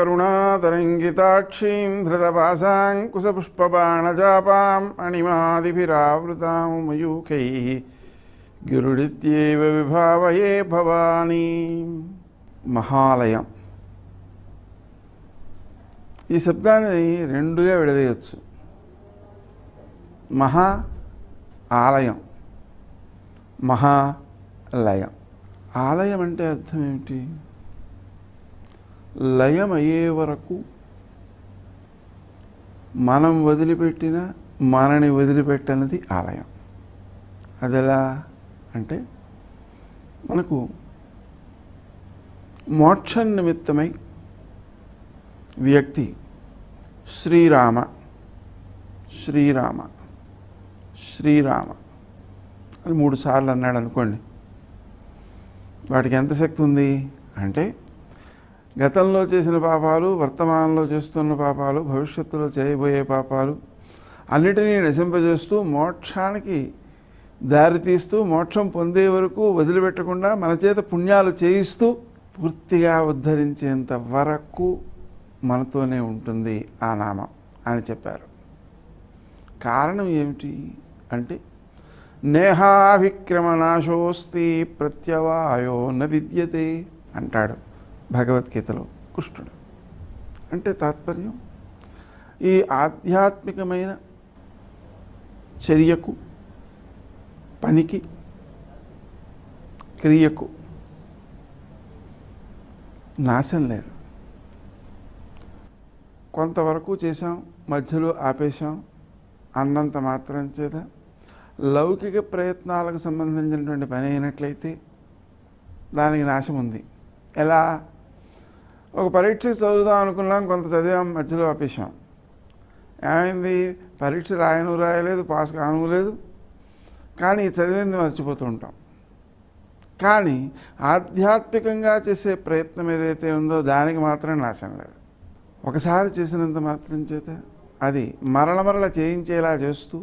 కరుణాతరంగితాక్షీం ధృతపాశాంకుశపుష్పబాణజాపాం అణిమాదిభిరావృతాం మయూఖై గిరుడిత్యేవ విభావయే భవానీ మహాలయం ఈ శబ్దాన్ని రెండుగా విడదీయచ్చు మహా ఆలయం మహాలయం ఆలయం అంటే అర్థం ఏమిటి లయం అయ్యే వరకు మనం వదిలిపెట్టిన మనని వదిలిపెట్టనిది ఆలయం అది ఎలా అంటే మనకు మోక్షం నిమిత్తమై వ్యక్తి శ్రీరామ శ్రీరామ శ్రీరామ అని మూడు సార్లు అన్నాడు అనుకోండి వాటికి ఎంత శక్తి ఉంది అంటే గతంలో చేసిన పాపాలు వర్తమానంలో చేస్తున్న పాపాలు భవిష్యత్తులో చేయబోయే పాపాలు అన్నిటినీ నశింపజేస్తూ మోక్షానికి దారితీస్తూ మోక్షం పొందే వరకు వదిలిపెట్టకుండా మన చేత పుణ్యాలు చేయిస్తూ పూర్తిగా ఉద్ధరించేంత వరకు మనతోనే ఉంటుంది ఆ నామం అని చెప్పారు కారణం ఏమిటి అంటే నేహాభిక్రమనాశోస్తి ప్రత్యవాయో న విద్యతే అంటాడు భగవద్గీతలో కృష్ణుడు అంటే తాత్పర్యం ఈ ఆధ్యాత్మికమైన చర్యకు పనికి క్రియకు నాశం లేదు కొంతవరకు చేసాం మధ్యలో ఆపేశాం అన్నంత మాత్రం చేత లౌకిక ప్రయత్నాలకు సంబంధించినటువంటి పని అయినట్లయితే దానికి నాశం ఉంది ఎలా ఒక పరీక్ష చదువుదాం అనుకున్నాం కొంత చదివాం మధ్యలో ఆపేశాం ఏమైంది పరీక్ష రాయను రాయలేదు పాస్ కాను లేదు కానీ చదివింది మర్చిపోతూ ఉంటాం కానీ ఆధ్యాత్మికంగా చేసే ప్రయత్నం ఏదైతే ఉందో దానికి మాత్రం నాశనం లేదు ఒకసారి చేసినంత మాత్రం చేత అది మరల మరల చేయించేలా చేస్తూ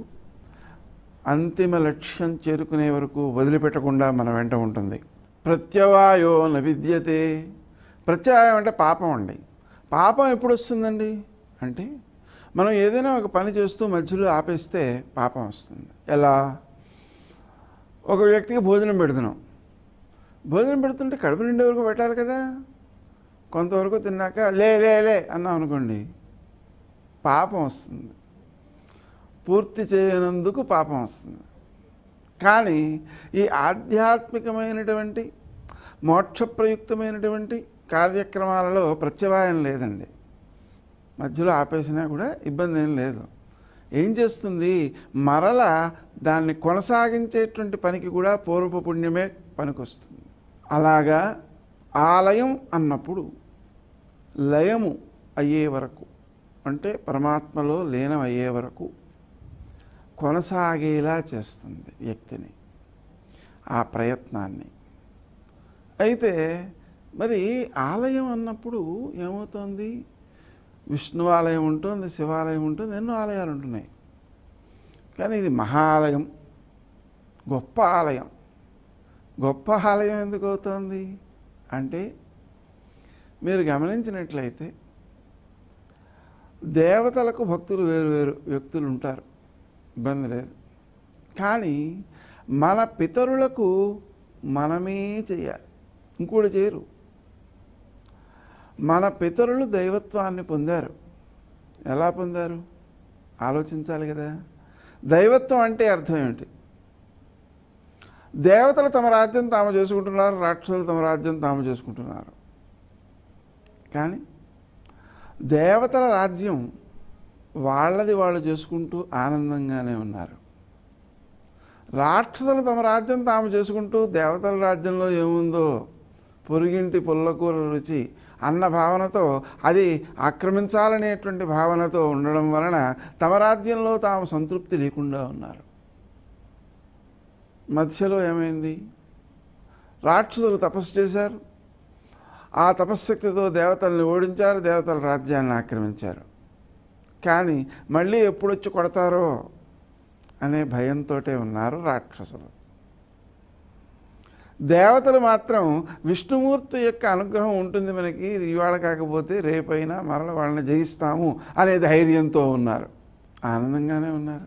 అంతిమ లక్ష్యం చేరుకునే వరకు వదిలిపెట్టకుండా మన వెంట ఉంటుంది ప్రత్యవాయో న విద్యతే ప్రత్యవాయం అంటే పాపం అండి పాపం ఎప్పుడు వస్తుందండి అంటే మనం ఏదైనా ఒక పని చేస్తూ మధ్యలో ఆపేస్తే పాపం వస్తుంది ఎలా ఒక వ్యక్తికి భోజనం పెడుతున్నాం భోజనం పెడుతుంటే కడుపు నిండే వరకు పెట్టాలి కదా కొంతవరకు తిన్నాక లే లే లే అన్నాం అనుకోండి పాపం వస్తుంది పూర్తి చేయనందుకు పాపం వస్తుంది కానీ ఈ ఆధ్యాత్మికమైనటువంటి మోక్షప్రయుక్తమైనటువంటి కార్యక్రమాలలో ప్రత్యవాయం లేదండి మధ్యలో ఆపేసినా కూడా ఇబ్బంది ఏం లేదు ఏం చేస్తుంది మరల దాన్ని కొనసాగించేటువంటి పనికి కూడా పూర్వపు పుణ్యమే పనికొస్తుంది అలాగా ఆలయం అన్నప్పుడు లయము అయ్యే వరకు అంటే పరమాత్మలో లీనం అయ్యే వరకు కొనసాగేలా చేస్తుంది వ్యక్తిని ఆ ప్రయత్నాన్ని అయితే మరి ఆలయం అన్నప్పుడు ఏమవుతుంది విష్ణు ఆలయం ఉంటుంది శివాలయం ఉంటుంది ఎన్నో ఆలయాలు ఉంటున్నాయి కానీ ఇది మహాలయం గొప్ప ఆలయం గొప్ప ఆలయం ఎందుకు అవుతుంది అంటే మీరు గమనించినట్లయితే దేవతలకు భక్తులు వేరు వేరు వ్యక్తులు ఉంటారు ఇబ్బంది లేదు కానీ మన పితరులకు మనమే చేయాలి ఇంకోటి చేయరు మన పితరులు దైవత్వాన్ని పొందారు ఎలా పొందారు ఆలోచించాలి కదా దైవత్వం అంటే అర్థం ఏమిటి దేవతలు తమ రాజ్యం తాము చేసుకుంటున్నారు రాక్షసులు తమ రాజ్యం తాము చేసుకుంటున్నారు కానీ దేవతల రాజ్యం వాళ్ళది వాళ్ళు చేసుకుంటూ ఆనందంగానే ఉన్నారు రాక్షసులు తమ రాజ్యం తాము చేసుకుంటూ దేవతల రాజ్యంలో ఏముందో పొరుగింటి పుల్లకూర రుచి అన్న భావనతో అది ఆక్రమించాలనేటువంటి భావనతో ఉండడం వలన తమ రాజ్యంలో తాము సంతృప్తి లేకుండా ఉన్నారు మధ్యలో ఏమైంది రాక్షసులు తపస్సు చేశారు ఆ తపశ్శక్తితో దేవతల్ని ఓడించారు దేవతల రాజ్యాన్ని ఆక్రమించారు కానీ మళ్ళీ ఎప్పుడొచ్చి కొడతారో అనే భయంతో ఉన్నారు రాక్షసులు దేవతలు మాత్రం విష్ణుమూర్తి యొక్క అనుగ్రహం ఉంటుంది మనకి ఇవాళ కాకపోతే రేపైనా మరల వాళ్ళని జయిస్తాము అనే ధైర్యంతో ఉన్నారు ఆనందంగానే ఉన్నారు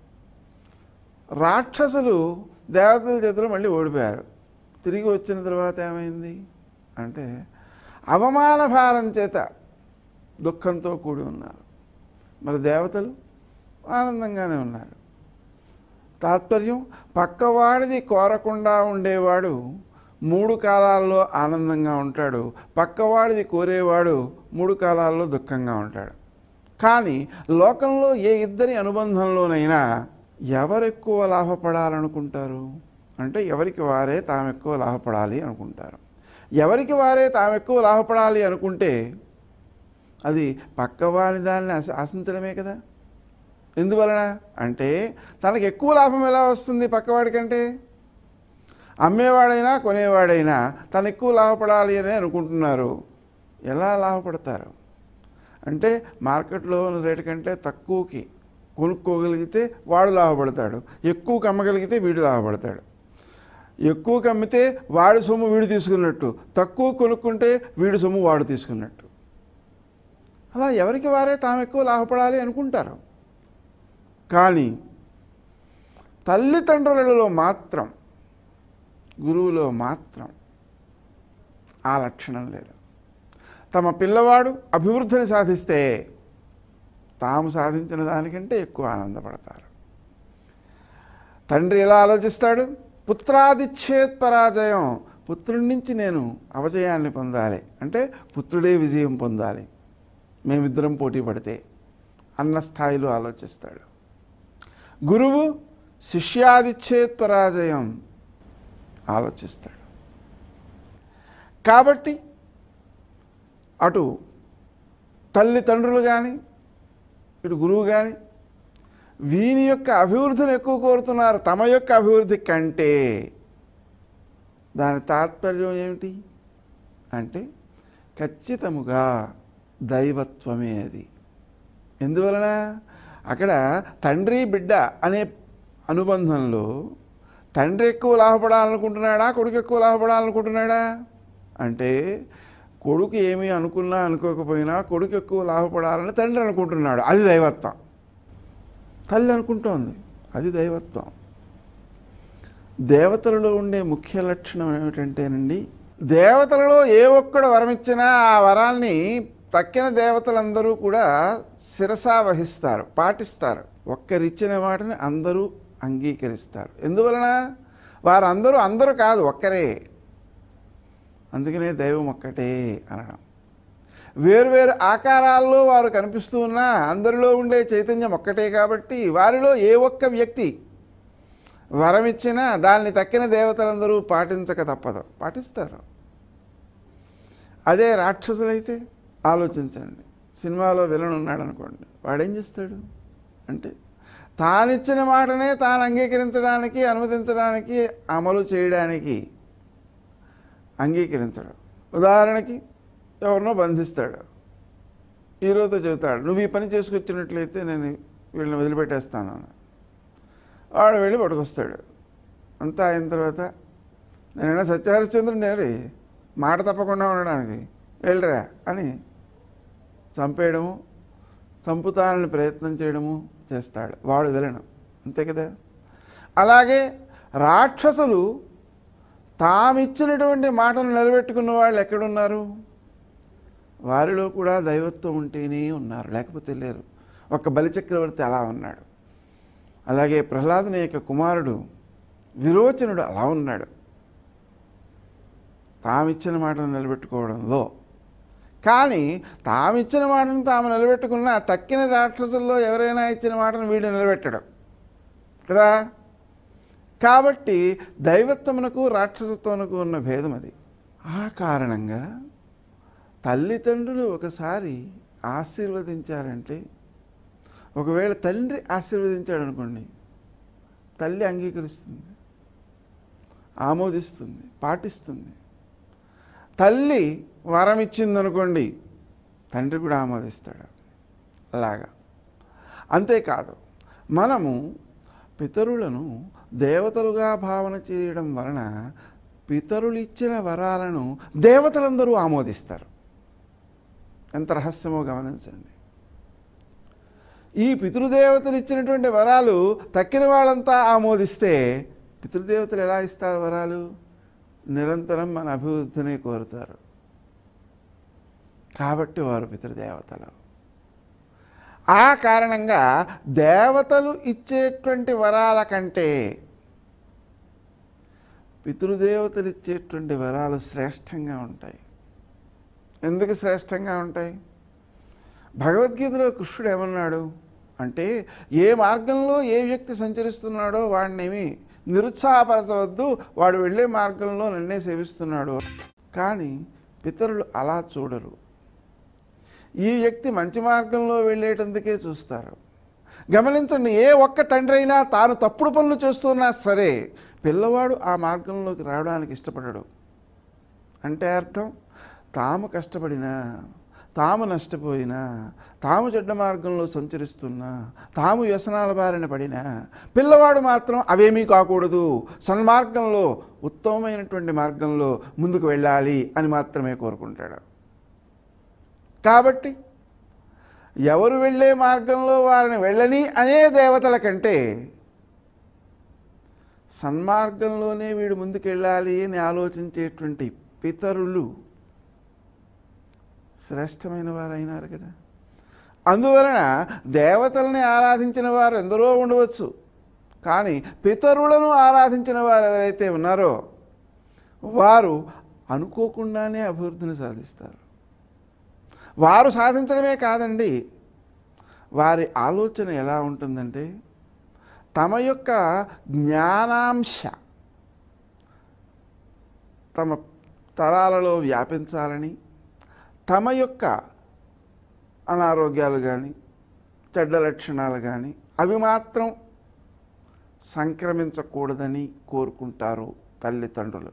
రాక్షసులు దేవతల చేతిలో మళ్ళీ ఓడిపోయారు తిరిగి వచ్చిన తర్వాత ఏమైంది అంటే అవమాన భారం చేత దుఃఖంతో కూడి ఉన్నారు మరి దేవతలు ఆనందంగానే ఉన్నారు తాత్పర్యం పక్కవాడిది కోరకుండా ఉండేవాడు మూడు కాలాల్లో ఆనందంగా ఉంటాడు పక్కవాడిది కోరేవాడు మూడు కాలాల్లో దుఃఖంగా ఉంటాడు కానీ లోకంలో ఏ ఇద్దరి అనుబంధంలోనైనా ఎవరెక్కువ లాభపడాలనుకుంటారు అంటే ఎవరికి వారే తాము ఎక్కువ లాభపడాలి అనుకుంటారు ఎవరికి వారే తాము ఎక్కువ లాభపడాలి అనుకుంటే అది పక్కవాడి దాన్ని ఆశ- ఆశించడమే కదా ఎందువలన అంటే తనకు ఎక్కువ లాభం ఎలా వస్తుంది పక్కవాడి కంటే అమ్మేవాడైనా కొనేవాడైనా తను ఎక్కువ లాభపడాలి అని అనుకుంటున్నారు ఎలా లాభపడతారు అంటే మార్కెట్లో ఉన్న రేటు కంటే తక్కువకి కొనుక్కోగలిగితే వాడు లాభపడతాడు ఎక్కువకి అమ్మగలిగితే వీడు లాభపడతాడు ఎక్కువకి అమ్మితే వాడి సొమ్ము వీడు తీసుకున్నట్టు తక్కువ కొనుక్కుంటే వీడి సొమ్ము వాడు తీసుకున్నట్టు అలా ఎవరికి వారే తాము ఎక్కువ లాభపడాలి అనుకుంటారు కానీ తల్లిదండ్రులలో మాత్రం గురువులో మాత్రం ఆ లక్షణం లేదు తమ పిల్లవాడు అభివృద్ధిని సాధిస్తే తాము సాధించిన దానికంటే ఎక్కువ ఆనందపడతారు తండ్రి ఎలా ఆలోచిస్తాడు పుత్రాదిచ్ఛేత్ పరాజయం పుత్రుడి నుంచి నేను అవజయాన్ని పొందాలి అంటే పుత్రుడే విజయం పొందాలి మేమిద్దరం పోటీ పడితే అన్న స్థాయిలో ఆలోచిస్తాడు గురువు శిష్యాదిచ్ఛేత్ పరాజయం ఆలోచిస్తాడు కాబట్టి అటు తల్లిదండ్రులు కానీ ఇటు గురువు కానీ వీని యొక్క అభివృద్ధిని ఎక్కువ కోరుతున్నారు తమ యొక్క అభివృద్ధి కంటే దాని తాత్పర్యం ఏమిటి అంటే ఖచ్చితముగా దైవత్వమే అది ఎందువలన అక్కడ తండ్రి బిడ్డ అనే అనుబంధంలో తండ్రి ఎక్కువ లాభపడాలనుకుంటున్నాడా కొడుకు ఎక్కువ లాభపడాలనుకుంటున్నాడా అంటే కొడుకు ఏమీ అనుకున్నా అనుకోకపోయినా కొడుకు ఎక్కువ లాభపడాలని తండ్రి అనుకుంటున్నాడు అది దైవత్వం తల్లి అనుకుంటోంది అది దైవత్వం దేవతలలో ఉండే ముఖ్య లక్షణం ఏమిటంటేనండి దేవతలలో ఏ ఒక్కడు వరమిచ్చినా ఆ వరాల్ని తక్కిన దేవతలందరూ కూడా శిరసా వహిస్తారు పాటిస్తారు ఒక్కరిచ్చిన వాటిని అందరూ అంగీకరిస్తారు ఎందువలన వారందరూ అందరూ కాదు ఒక్కరే అందుకనే దైవం ఒక్కటే అనడం వేరువేరు ఆకారాల్లో వారు కనిపిస్తూ ఉన్నా అందరిలో ఉండే చైతన్యం ఒక్కటే కాబట్టి వారిలో ఏ ఒక్క వ్యక్తి వరమిచ్చినా దాన్ని తక్కిన దేవతలందరూ పాటించక తప్పదు పాటిస్తారు అదే రాక్షసులైతే ఆలోచించండి సినిమాలో విలన్ ఉన్నాడు అనుకోండి వాడేం చేస్తాడు అంటే తానిచ్చిన మాటనే తాను అంగీకరించడానికి అనుమతించడానికి అమలు చేయడానికి అంగీకరించడు ఉదాహరణకి ఎవరినో బంధిస్తాడు హీరోతో చెబుతాడు నువ్వు ఈ పని చేసుకొచ్చినట్లయితే నేను వీళ్ళని వదిలిపెట్టేస్తాను అని వాడు వెళ్ళి పట్టుకొస్తాడు అంతా అయిన తర్వాత నేనైనా సత్యహరిశ్చంద్రుని నేడి మాట తప్పకుండా ఉండడానికి వెళ్ళరా అని చంపేయడము చంపుతానని ప్రయత్నం చేయడము చేస్తాడు వాడు వెళ్ళను అంతే కదా అలాగే రాక్షసులు తామిచ్చినటువంటి మాటను నిలబెట్టుకున్న వాళ్ళు ఎక్కడున్నారు వారిలో కూడా దైవత్వం ఉంటేనే ఉన్నారు లేకపోతే లేరు ఒక బలిచక్రవర్తి అలా ఉన్నాడు అలాగే ప్రహ్లాదుని యొక్క కుమారుడు విరోచనుడు అలా ఉన్నాడు తామిచ్చిన మాటను నిలబెట్టుకోవడంలో కానీ తామిచ్చిన మాటను తాము నిలబెట్టుకున్న తక్కిన రాక్షసుల్లో ఎవరైనా ఇచ్చిన మాటను వీడు నిలబెట్టడు కదా కాబట్టి దైవత్వమునకు రాక్షసత్వమునకు ఉన్న భేదం అది ఆ కారణంగా తల్లిదండ్రులు ఒకసారి ఆశీర్వదించారంటే ఒకవేళ తండ్రి ఆశీర్వదించాడు అనుకోండి తల్లి అంగీకరిస్తుంది ఆమోదిస్తుంది పాటిస్తుంది తల్లి వరం ఇచ్చిందనుకోండి తండ్రి కూడా ఆమోదిస్తాడు అలాగా అంతేకాదు మనము పితరులను దేవతలుగా భావన చేయడం వలన పితరులు ఇచ్చిన వరాలను దేవతలందరూ ఆమోదిస్తారు ఎంత రహస్యమో గమనించండి ఈ పితృదేవతలు ఇచ్చినటువంటి వరాలు తక్కిన వాళ్ళంతా ఆమోదిస్తే పితృదేవతలు ఎలా ఇస్తారు వరాలు నిరంతరం మన అభివృద్ధిని కోరుతారు కాబట్టి వారు పితృదేవతలు ఆ కారణంగా దేవతలు ఇచ్చేటువంటి వరాల కంటే పితృదేవతలు ఇచ్చేటువంటి వరాలు శ్రేష్టంగా ఉంటాయి ఎందుకు శ్రేష్టంగా ఉంటాయి భగవద్గీతలో కృష్ణుడు ఏమన్నాడు అంటే ఏ మార్గంలో ఏ వ్యక్తి సంచరిస్తున్నాడో వాడినేమి నిరుత్సాహపరచవద్దు వాడు వెళ్ళే మార్గంలో నన్నే సేవిస్తున్నాడు కానీ పితరులు అలా చూడరు ఈ వ్యక్తి మంచి మార్గంలో వెళ్ళేటందుకే చూస్తారు గమనించండి ఏ ఒక్క తండ్రి అయినా తాను తప్పుడు పనులు చేస్తున్నా సరే పిల్లవాడు ఆ మార్గంలోకి రావడానికి ఇష్టపడడు అంటే అర్థం తాము కష్టపడినా తాము నష్టపోయినా తాము చెడ్డ మార్గంలో సంచరిస్తున్నా తాము వ్యసనాల బారిన పడినా పిల్లవాడు మాత్రం అవేమీ కాకూడదు సన్మార్గంలో ఉత్తమమైనటువంటి మార్గంలో ముందుకు వెళ్ళాలి అని మాత్రమే కోరుకుంటాడు కాబట్టి ఎవరు వెళ్ళే మార్గంలో వారిని వెళ్ళని అనే దేవతల కంటే సన్మార్గంలోనే వీడు ముందుకెళ్ళాలి అని ఆలోచించేటువంటి పితరులు శ్రేష్టమైన వారైనారు కదా అందువలన దేవతల్ని ఆరాధించిన వారు ఎందరో ఉండవచ్చు కానీ పితరులను ఆరాధించిన వారు ఎవరైతే ఉన్నారో వారు అనుకోకుండానే అభివృద్ధిని సాధిస్తారు వారు సాధించడమే కాదండి వారి ఆలోచన ఎలా ఉంటుందంటే తమ యొక్క జ్ఞానాంశ తమ తరాలలో వ్యాపించాలని తమ యొక్క అనారోగ్యాలు కానీ చెడ్డ లక్షణాలు కానీ అవి మాత్రం సంక్రమించకూడదని కోరుకుంటారు తల్లిదండ్రులు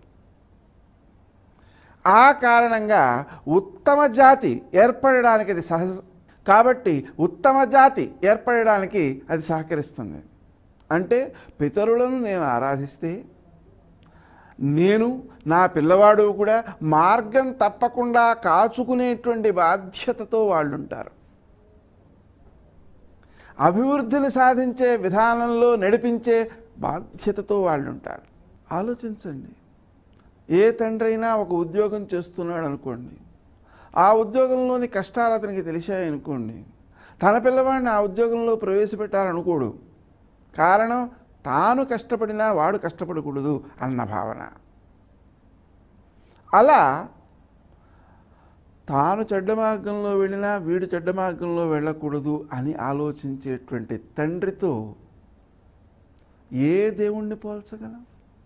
ఆ కారణంగా ఉత్తమ జాతి ఏర్పడడానికి అది సహజ కాబట్టి ఉత్తమ జాతి ఏర్పడడానికి అది సహకరిస్తుంది అంటే పితరులను నేను ఆరాధిస్తే నేను నా పిల్లవాడు కూడా మార్గం తప్పకుండా కాచుకునేటువంటి బాధ్యతతో వాళ్ళు ఉంటారు అభివృద్ధిని సాధించే విధానంలో నడిపించే బాధ్యతతో వాళ్ళు ఉంటారు ఆలోచించండి ఏ తండ్రి అయినా ఒక ఉద్యోగం చేస్తున్నాడు అనుకోండి ఆ ఉద్యోగంలోని కష్టాలు అతనికి తెలిసాయనుకోండి తన పిల్లవాడిని ఆ ఉద్యోగంలో ప్రవేశపెట్టాలనుకోడు కారణం తాను కష్టపడినా వాడు కష్టపడకూడదు అన్న భావన అలా తాను చెడ్డ మార్గంలో వెళ్ళినా వీడు చెడ్డ మార్గంలో వెళ్ళకూడదు అని ఆలోచించేటువంటి తండ్రితో ఏ దేవుణ్ణి పోల్చగలం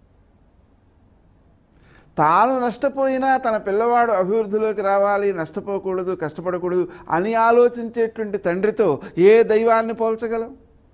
తాను నష్టపోయినా తన పిల్లవాడు అభివృద్ధిలోకి రావాలి నష్టపోకూడదు కష్టపడకూడదు అని ఆలోచించేటువంటి తండ్రితో ఏ దైవాన్ని పోల్చగలం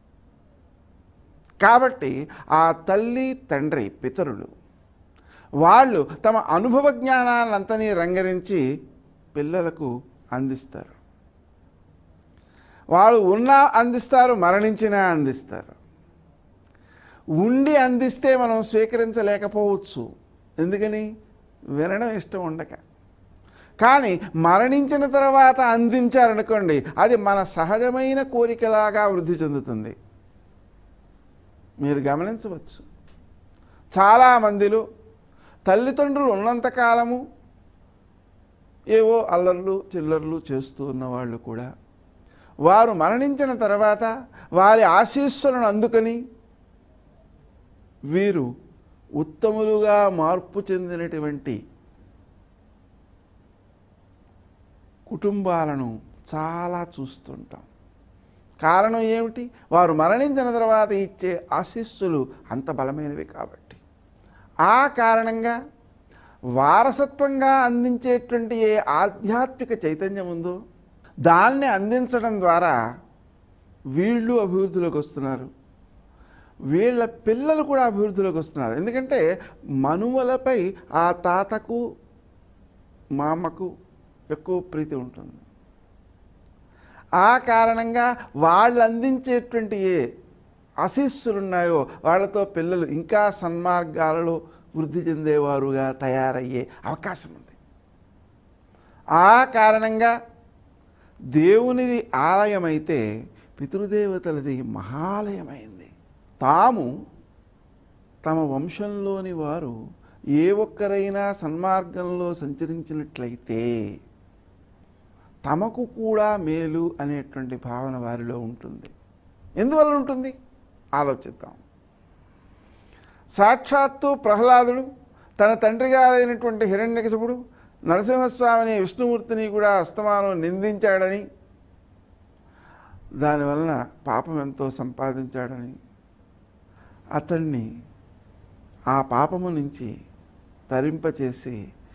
కాబట్టి ఆ తల్లి తండ్రి పితరులు వాళ్ళు తమ అనుభవ జ్ఞానాన్నంతని రంగరించి పిల్లలకు అందిస్తారు వాళ్ళు ఉన్నా అందిస్తారు మరణించినా అందిస్తారు ఉండి అందిస్తే మనం స్వీకరించలేకపోవచ్చు ఎందుకని వినడం ఇష్టం ఉండక కానీ మరణించిన తర్వాత అందించారనుకోండి అది మన సహజమైన కోరికలాగా వృద్ధి చెందుతుంది మీరు గమనించవచ్చు చాలామందిలో తల్లిదండ్రులు ఉన్నంతకాలము ఏవో అల్లర్లు చిల్లర్లు చేస్తూ ఉన్నవాళ్ళు కూడా వారు మరణించిన తర్వాత వారి ఆశీస్సులను అందుకని వీరు ఉత్తములుగా మార్పు చెందినటువంటి కుటుంబాలను చాలా చూస్తుంటాం కారణం ఏమిటి వారు మరణించిన తర్వాత ఇచ్చే ఆశీస్సులు అంత బలమైనవి కాబట్టి ఆ కారణంగా వారసత్వంగా అందించేటువంటి ఏ ఆధ్యాత్మిక చైతన్యం ఉందో దాన్ని అందించడం ద్వారా వీళ్ళు అభివృద్ధిలోకి వస్తున్నారు వీళ్ళ పిల్లలు కూడా అభివృద్ధిలోకి వస్తున్నారు ఎందుకంటే మనుమలపై ఆ తాతకు మామకు ఎక్కువ ప్రీతి ఉంటుంది ఆ కారణంగా వాళ్ళు అందించేటువంటి ఏ ఆశీస్సులు ఉన్నాయో వాళ్ళతో పిల్లలు ఇంకా సన్మార్గాలలో వృద్ధి చెందేవారుగా తయారయ్యే అవకాశం ఉంది ఆ కారణంగా దేవునిది ఆలయమైతే పితృదేవతలది మహాలయమైంది తాము తమ వంశంలోని వారు ఏ ఒక్కరైనా సన్మార్గంలో సంచరించినట్లయితే తమకు కూడా మేలు అనేటువంటి భావన వారిలో ఉంటుంది ఎందువల్ల ఉంటుంది ఆలోచిద్దాం సాక్షాత్తు ప్రహ్లాదుడు తన తండ్రి గారైనటువంటి హిరణ్యకశపుడు నరసింహస్వామిని విష్ణుమూర్తిని కూడా అస్తమానం నిందించాడని దానివలన పాపం ఎంతో సంపాదించాడని అతన్ని ఆ పాపము నుంచి తరింపచేసి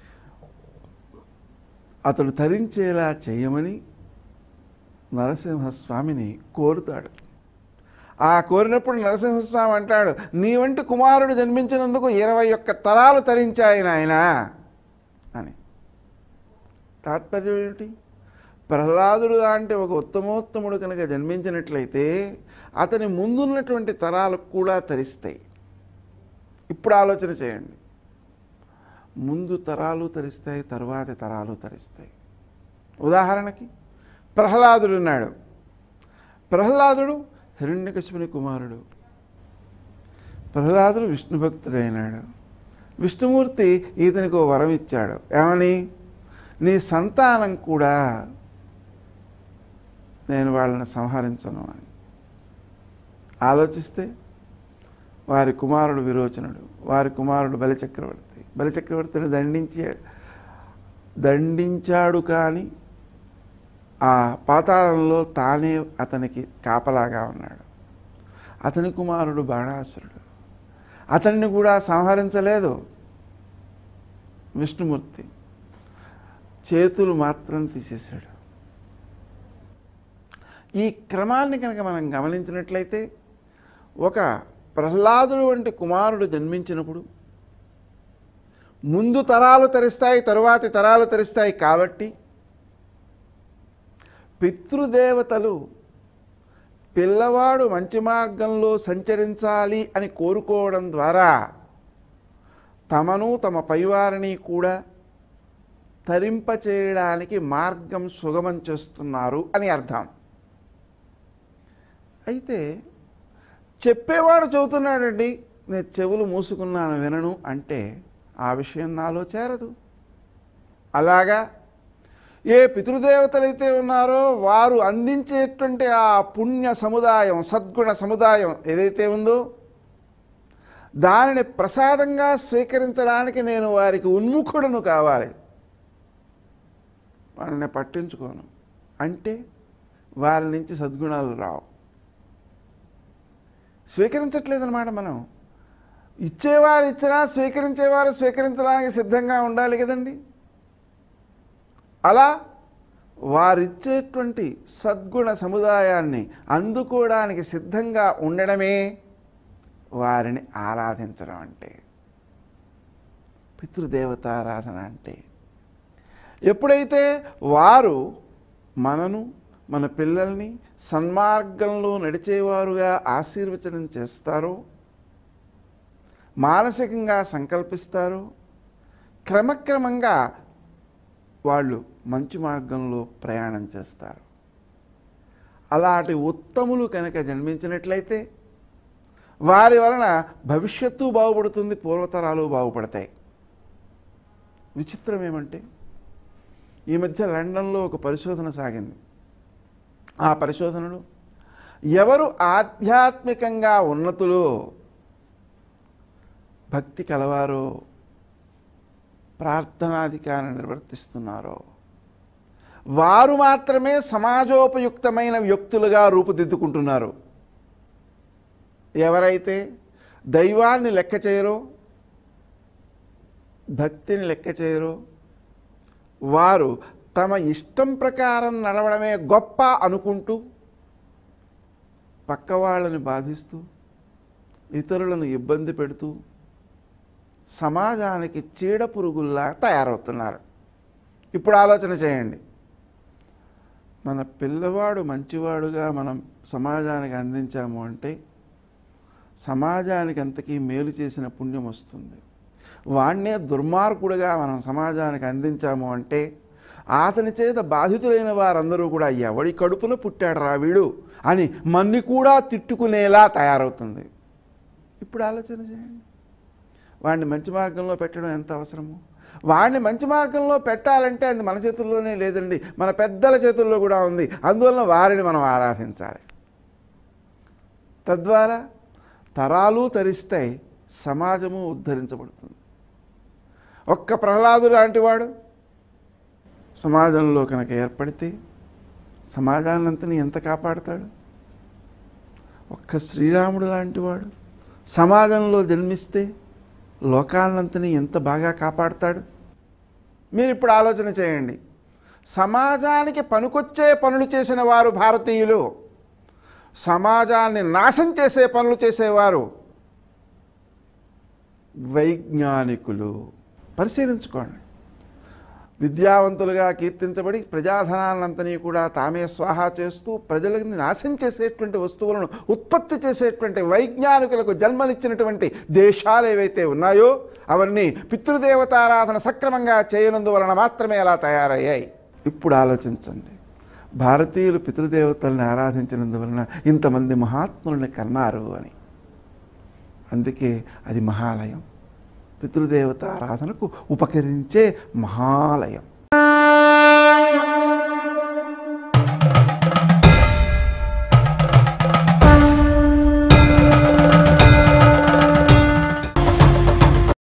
అతడు తరించేలా చేయమని నరసింహస్వామిని కోరుతాడు ఆ కోరినప్పుడు నరసింహస్వామి అంటాడు నీ వంటి కుమారుడు జన్మించినందుకు ఇరవై ఒక్క తరాలు తరించాయి నాయన అని తాత్పర్యం ఏమిటి ప్రహ్లాదుడు లాంటి ఒక ఉత్తమోత్తముడు కనుక జన్మించినట్లయితే అతని ముందున్నటువంటి తరాలకు కూడా తరిస్తాయి ఇప్పుడు ఆలోచన చేయండి ముందు తరాలు తరిస్తాయి తరువాతి తరాలు తరిస్తాయి ఉదాహరణకి ప్రహ్లాదుడు ఉన్నాడు ప్రహ్లాదుడు హిరణ్యకశిపుని కుమారుడు ప్రహ్లాదుడు విష్ణు భక్తుడైనాడు విష్ణుమూర్తి ఇతనికి ఓ వరం ఇచ్చాడు ఏమని నీ సంతానం కూడా నేను వాళ్ళని సంహరించను అని ఆలోచిస్తే వారి కుమారుడు విరోచనుడు వారి కుమారుడు బలిచక్రవర్తి బలిచక్రవర్తిని దండించాడు దండించాడు కానీ ఆ పాతాళంలో తానే అతనికి కాపలాగా ఉన్నాడు అతని కుమారుడు బాణాసురుడు అతన్ని కూడా సంహరించలేదు విష్ణుమూర్తి చేతులు మాత్రం తీసేశాడు ఈ క్రమాన్ని కనుక మనం గమనించినట్లయితే ఒక ప్రహ్లాదుడు వంటి కుమారుడు జన్మించినప్పుడు ముందు తరాలు తరిస్తాయి తరువాతి తరాలు తరిస్తాయి కాబట్టి పితృదేవతలు పిల్లవాడు మంచి మార్గంలో సంచరించాలి అని కోరుకోవడం ద్వారా తమను తమ పైవారిని కూడా తరింపచేయడానికి మార్గం సుగమం చేస్తున్నారు అని అర్థం అయితే చెప్పేవాడు చెబుతున్నాడండి నేను చెవులు మూసుకున్నాను వినను అంటే ఆ విషయం నాలో చేరదు అలాగా ఏ పితృదేవతలైతే ఉన్నారో వారు అందించేటువంటి ఆ పుణ్య సముదాయం సద్గుణ సముదాయం ఏదైతే ఉందో దానిని ప్రసాదంగా స్వీకరించడానికి నేను వారికి ఉన్ముఖుడను కావాలి వాళ్ళని పట్టించుకోను అంటే వారి నుంచి సద్గుణాలు రావు స్వీకరించట్లేదన్నమాట మనం ఇచ్చేవారు ఇచ్చినా స్వీకరించేవారు స్వీకరించడానికి సిద్ధంగా ఉండాలి కదండి అలా వారిచ్చేటువంటి సద్గుణ సముదాయాన్ని అందుకోవడానికి సిద్ధంగా ఉండడమే వారిని ఆరాధించడం అంటే పితృదేవతారాధన అంటే ఎప్పుడైతే వారు మనను మన పిల్లల్ని సన్మార్గంలో నడిచేవారుగా ఆశీర్వచనం చేస్తారో మానసికంగా సంకల్పిస్తారో క్రమక్రమంగా వాళ్ళు మంచి మార్గంలో ప్రయాణం చేస్తారు అలాంటి ఉత్తములు కనుక జన్మించినట్లయితే వారి వలన భవిష్యత్తు బాగుపడుతుంది పూర్వతరాలు బాగుపడతాయి విచిత్రం ఏమంటే ఈ మధ్య లండన్లో ఒక పరిశోధన సాగింది ఆ పరిశోధనలో ఎవరు ఆధ్యాత్మికంగా ఉన్నతులో భక్తి కలవారో ప్రార్థనాధికారం నిర్వర్తిస్తున్నారో వారు మాత్రమే సమాజోపయుక్తమైన వ్యక్తులుగా రూపుదిద్దుకుంటున్నారు ఎవరైతే దైవాన్ని లెక్క చేయరో భక్తిని లెక్క చేయరో వారు తమ ఇష్టం ప్రకారం నడవడమే గొప్ప అనుకుంటూ పక్క వాళ్ళని బాధిస్తూ ఇతరులను ఇబ్బంది పెడుతూ సమాజానికి చీడ పురుగుల్లా తయారవుతున్నారు ఇప్పుడు ఆలోచన చేయండి మన పిల్లవాడు మంచివాడుగా మనం సమాజానికి అందించాము అంటే సమాజానికి అంతకీ మేలు చేసిన పుణ్యం వస్తుంది వాణ్ణే దుర్మార్గుడుగా మనం సమాజానికి అందించాము అంటే అతని చేత బాధితులైన వారందరూ కూడా ఎవడి కడుపున పుట్టాడు రా వీడు అని మన్ని కూడా తిట్టుకునేలా తయారవుతుంది ఇప్పుడు ఆలోచన చేయండి వాడిని మంచి మార్గంలో పెట్టడం ఎంత అవసరము వాడిని మంచి మార్గంలో పెట్టాలంటే అది మన చేతుల్లోనే లేదండి మన పెద్దల చేతుల్లో కూడా ఉంది అందువలన వారిని మనం ఆరాధించాలి తద్వారా తరాలు తరిస్తాయి సమాజము ఉద్ధరించబడుతుంది ఒక్క ప్రహ్లాదు లాంటివాడు సమాజంలో కనుక ఏర్పడితే సమాజాన్నంతని ఎంత కాపాడతాడు ఒక్క శ్రీరాముడు లాంటివాడు సమాజంలో జన్మిస్తే లోకాలంతని ఎంత బాగా కాపాడతాడు మీరు ఇప్పుడు ఆలోచన చేయండి సమాజానికి పనికొచ్చే పనులు చేసిన వారు భారతీయులు సమాజాన్ని నాశం చేసే పనులు చేసేవారు వైజ్ఞానికులు పరిశీలించుకోండి విద్యావంతులుగా కీర్తించబడి ప్రజాధనాలంతని కూడా తామే స్వాహా చేస్తూ ప్రజలకు నాశనం చేసేటువంటి వస్తువులను ఉత్పత్తి చేసేటువంటి వైజ్ఞానికులకు జన్మనిచ్చినటువంటి దేశాలు ఏవైతే ఉన్నాయో అవన్నీ పితృదేవతారాధన సక్రమంగా చేయనందువలన మాత్రమే అలా తయారయ్యాయి ఇప్పుడు ఆలోచించండి భారతీయులు పితృదేవతల్ని ఆరాధించినందువలన ఇంతమంది మహాత్ములని కన్నారు అని అందుకే అది మహాలయం పితృదేవత ఆరాధనకు ఉపకరించే మహాలయం